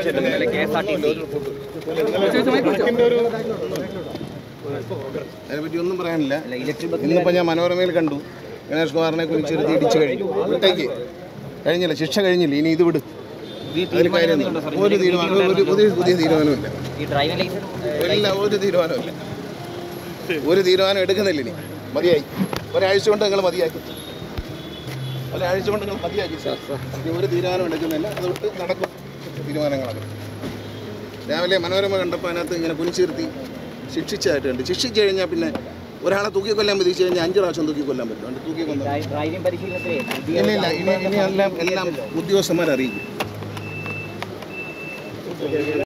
പ്രതിഷേധം ഇന്നലെ K S R T C അതിനെപ്പറ്റി ഒന്നും പറയാനില്ല ഇലക്ട്രിക് ബസ് ഇന്നിപ്പോൾ ഞാൻ മനോരമയിൽ കണ്ടു ഗണേഷ് കുമാറിനെ കുറിച്ച് ഇരുത്തി ഇടിച്ചു കഴിഞ്ഞു വിട്ടേക്ക് കഴിഞ്ഞില്ല ശിക്ഷ കഴിഞ്ഞില്ല ഇനി ഇത് വിട് ഈ അതിൽ കാര്യമൊന്നും തീരുമാനം ഒരു തീരുമാനം ഒരു പുതിയ പുതിയ തീരുമാനമില്ല ഈ ഡ്രൈവിംഗ് ലൈസൻസ് ഇല്ല ഒരു തീരുമാനമില്ല ഒരു തീരുമാനം എടുക്കുന്നില്ല ഇനി മതിയായി ഒരാഴ്ച കൊണ്ട് നിങ്ങൾ മതിയാക്കി ഒരാഴ്ച കൊണ്ട് നിങ്ങൾ മതിയാക്കി ഇനി ഒരു തീരുമാനം എടുക്കുന്നില്ല അതുകൊണ്ട് നടക്കും തീരുമാനങ്ങളൊക്കെ രാവിലെ മനോരമ കണ്ടപ്പോൾ അതിനകത്ത് ഇങ്ങനെ കുനിച്ചിരുത്തി ശിക്ഷിച്ചതായിട്ട് കണ്ട് ശിക്ഷിച്ചു കഴിഞ്ഞാൽ പിന്നെ ഒരാളെ തൂക്കിക്കൊല്ലാൻ വിധിച്ചു കഴിഞ്ഞാൽ അഞ്ച് പ്രാവശ്യം തൂക്കിക്കൊല്ലാൻ പറ്റും അതുകൊണ്ട് തൂക്കിക്കൊന്നു ഡ്രൈവിംഗ് പരിശീലനത്തിൽ ഇല്ല ഇല്ല ഇനി ഇനി എല്ലാം എല്ലാം ഉദ്യോഗസ്ഥന്മാരെ അറിയിക്കും